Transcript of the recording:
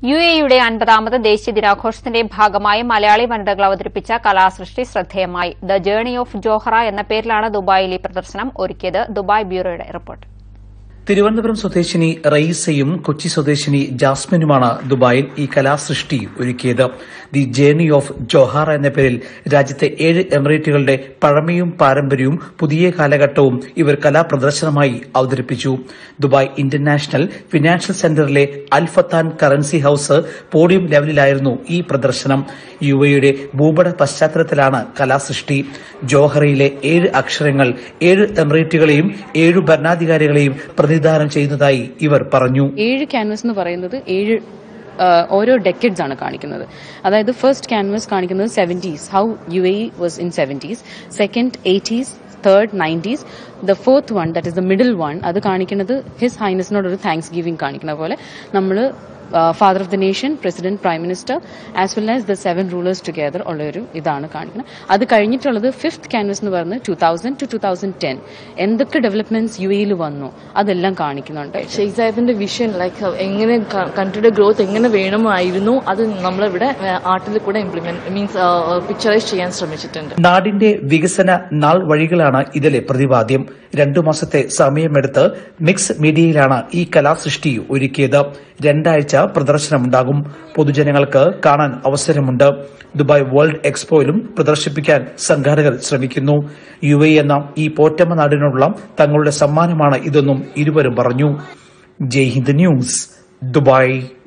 U എയുടെ അൻപതാമത് ദേശീയ ദിനാഘോഷത്തിന്റെ ഭാഗമായി മലയാളി വനിതകൾ അവതരിപ്പിച്ച കലാസൃഷ്ടി ശ്രദ്ധേയമായി ദ ജേണി ഓഫ് ജോഹറ എന്ന പേരിലാണ് ദുബായിൽ ഈ പ്രദർശനം ഒരുക്കിയത് ദുബായ് ബ്യൂറോയുടെ റിപ്പോർട്ട് തിരുവനന്തപുരം സ്വദേശിനി റയീസയും കൊച്ചി സ്വദേശിനി ജാസ്മിനുമാണ് ദുബായിൽ ഈ കലാസൃഷ്ടി ഒരുക്കിയത് ദി ജേണി ഓഫ് ജോഹാറ എന്ന പേരിൽ രാജ്യത്തെ ഏഴ് എമിറേറ്റുകളുടെ പഴമയും പാരമ്പര്യവും പുതിയ കാലഘട്ടവും ഇവർ കലാപ്രദർശനമായി അവതരിപ്പിച്ചു ദുബായ് ഇന്റർനാഷണൽ ഫിനാൻഷ്യൽ സെന്ററിലെ അൽഫത്താൻ കറൻസി ഹൌസ് പോഡിയം ലെവലിലായിരുന്നു ഈ പ്രദർശനം യു എയുടെ ഭൂപട പശ്ചാത്തലത്തിലാണ് കലാസൃഷ്ടി ജോഹറയിലെ ഏഴ് അക്ഷരങ്ങൾ ഏഴ് എമിറേറ്റുകളെയും ഏഴു ഭരണാധികാരികളെയും പ്രതിനിധാനം ചെയ്യുന്നതായി ഇവർ പറഞ്ഞു ഏഴ് ക്യാൻവസ് എന്ന് പറയുന്നത് ഏഴ് ആ, ഓരോ ഡെക്കഡ്സ് ആണ് കാണിക്കുന്നത് അതായത് ഫസ്റ്റ് ക്യാൻവസ് കാണിക്കുന്നത് seventies how U A was in seventies second eighties third nineties the fourth one that is the middle one അത് കാണിക്കുന്നത് ഹിസ് ഹൈനസിനോട് ഒരു താങ്ക്സ് ഗിവിംഗ് കാണിക്കുന്ന പോലെ നമ്മൾ father of the nation president prime minister as well as the seven rulers together ഉള്ള ഒരു ഇതാണ് കാണിക്കുന്നത് അത് കഴിഞ്ഞിട്ടുള്ളത് ഫിഫ്ത് ക്യാൻവസ് എന്ന് പറയുന്നത് two thousand to two thousand ten എന്തൊക്കെ ഡെവലപ്മെന്റ്സ് യു എയിൽ വന്നു അതെല്ലാം കാണിക്കുന്നുണ്ട് ഷെയ്ഖ് സാഹിബിന്റെ വിഷൻ ലൈക്ക് എങ്ങനെ കൺട്രിയുടെ ഗ്രോത്ത് എങ്ങനെ വേണമായിരുന്നു അത് നമ്മളിവിടെ ആർട്ടിൽ കൂടെ ഇംപ്ലിമെന്റ് മീൻസ് പിക്ചറൈസ് ചെയ്യാൻ ശ്രമിച്ചിട്ടുണ്ട് നാടിന്റെ വികസന നാൾ വഴികളാണ് ഇതിലെ പ്രതിപാദ്യം രണ്ടു മാസത്തെ സമയമെടുത്ത് മിക്സ് മീഡിയയിലാണ് ഈ കലാസൃഷ്ടി ഒരുക്കിയത് രണ്ടാഴ്ച പ്രദർശനമുണ്ടാകും പൊതുജനങ്ങൾക്ക് കാണാൻ അവസരമുണ്ട് ദുബായ് വേൾഡ് എക്സ്പോയിലും പ്രദർശിപ്പിക്കാൻ സംഘാടകർ ശ്രമിക്കുന്നു യു എ എന്ന ഈ പോറ്റമ്മ നാടിനുള്ള തങ്ങളുടെ സമ്മാനമാണ് ഇതെന്നും ഇരുവരും പറഞ്ഞു ജയ് ഹിന്ദ് ന്യൂസ് ദുബായ്